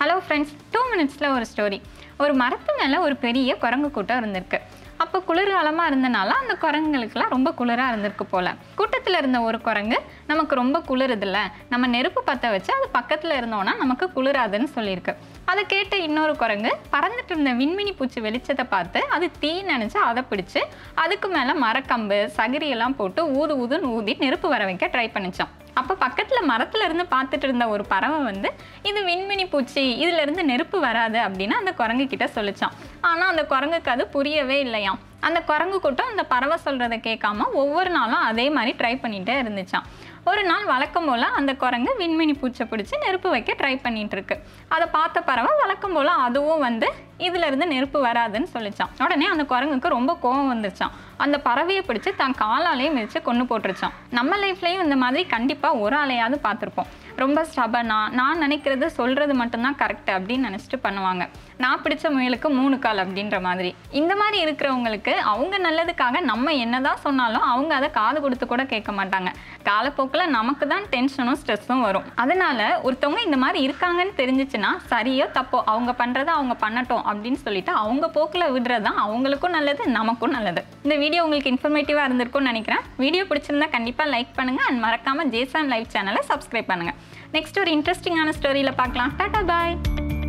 hello friends two மினிட்ஸில் ஒரு story ஒரு மரத்து மேலே ஒரு பெரிய குரங்கு கூட்டம் இருந்திருக்கு அப்போ குளிர்காலமாக இருந்தனால அந்த குரங்குகளுக்கெல்லாம் ரொம்ப குளிராக இருந்திருக்கு போல் கூட்டத்தில் இருந்த ஒரு குரங்கு நமக்கு ரொம்ப குளிருதில்ல நம்ம நெருப்பு பற்ற வச்சு அது பக்கத்தில் இருந்தோன்னா நமக்கு குளிராதுன்னு சொல்லியிருக்கு அதை கேட்டு இன்னொரு குரங்கு பறந்துட்டு இருந்த விண்மினி பூச்சி வெளிச்சத்தை பார்த்து அது தீ நினச்சி அதை பிடிச்சு அதுக்கு மேலே மரக்கம்பு சகிரியெல்லாம் போட்டு ஊது ஊதுன்னு ஊதி நெருப்பு வர வைக்க ட்ரை பண்ணிச்சான் அப்போ பக்கத்தில் மரத்துல இருந்து பார்த்துட்டு இருந்த ஒரு பறவை வந்து இது விண்மினி பூச்சி இதுல இருந்து நெருப்பு வராது அப்படின்னு அந்த குரங்கு கிட்ட சொல்லிச்சான் ஆனால் அந்த குரங்குக்கு அது புரியவே இல்லையாம் அந்த குரங்கு கூட்டம் அந்த பறவை சொல்கிறத கேட்காம ஒவ்வொரு நாளும் அதே மாதிரி ட்ரை பண்ணிகிட்டே இருந்துச்சான் ஒரு நாள் வழக்கம் போல் அந்த குரங்கு விண்மினி பூச்சை பிடிச்சி நெருப்பு வைக்க ட்ரை பண்ணிட்டு இருக்கு அதை பார்த்த பறவை வழக்கம் போல் அதுவும் வந்து இதுல இருந்து நெருப்பு வராதுன்னு சொல்லிச்சான் உடனே அந்த குரங்குக்கு ரொம்ப கோவம் வந்துருச்சான் அந்த பறவையை பிடிச்சு தான் காலாலேயே மிதிச்சு கொண்டு போட்டுருச்சான் நம்ம லைஃப்லேயும் இந்த மாதிரி கண்டிப்பாக ஒரு ஆளையாவது பார்த்துருப்போம் ரொம்ப ஸ்டபனா நான் நினைக்கிறது சொல்கிறது மட்டும்தான் கரெக்ட் அப்படின்னு நினச்சிட்டு பண்ணுவாங்க நான் பிடிச்ச முயலுக்கு மூணு கால் அப்படின்ற மாதிரி இந்த மாதிரி இருக்கிறவங்களுக்கு அவங்க நல்லதுக்காக நம்ம என்னதான் சொன்னாலும் அவங்க அதை காது கொடுத்து கூட கேட்க மாட்டாங்க காலப்போக்கில் நமக்கு தான் டென்ஷனும் ஸ்ட்ரெஸ்ஸும் வரும் அதனால ஒருத்தவங்க இந்த மாதிரி இருக்காங்கன்னு தெரிஞ்சிச்சுன்னா சரியோ தப்போ அவங்க பண்ணுறதை அவங்க பண்ணட்டும் அப்படின்னு சொல்லிட்டு அவங்க போக்கில் விடுறது தான் அவங்களுக்கும் நல்லது நமக்கும் நல்லது இந்த வீடியோ உங்களுக்கு இன்ஃபர்மேட்டிவாக இருந்திருக்கும்னு நினைக்கிறேன் வீடியோ பிடிச்சிருந்தா கண்டிப்பாக லைக் பண்ணுங்கள் அண்ட் மறக்காமல் ஜேசான் லைவ் சேனலை சப்ஸ்கிரைப் பண்ணுங்கள் நெக்ஸ்ட் ஒரு இன்ட்ரெஸ்டிங்கான ஸ்டோரியில் பார்க்கலாம் டாடா பாய்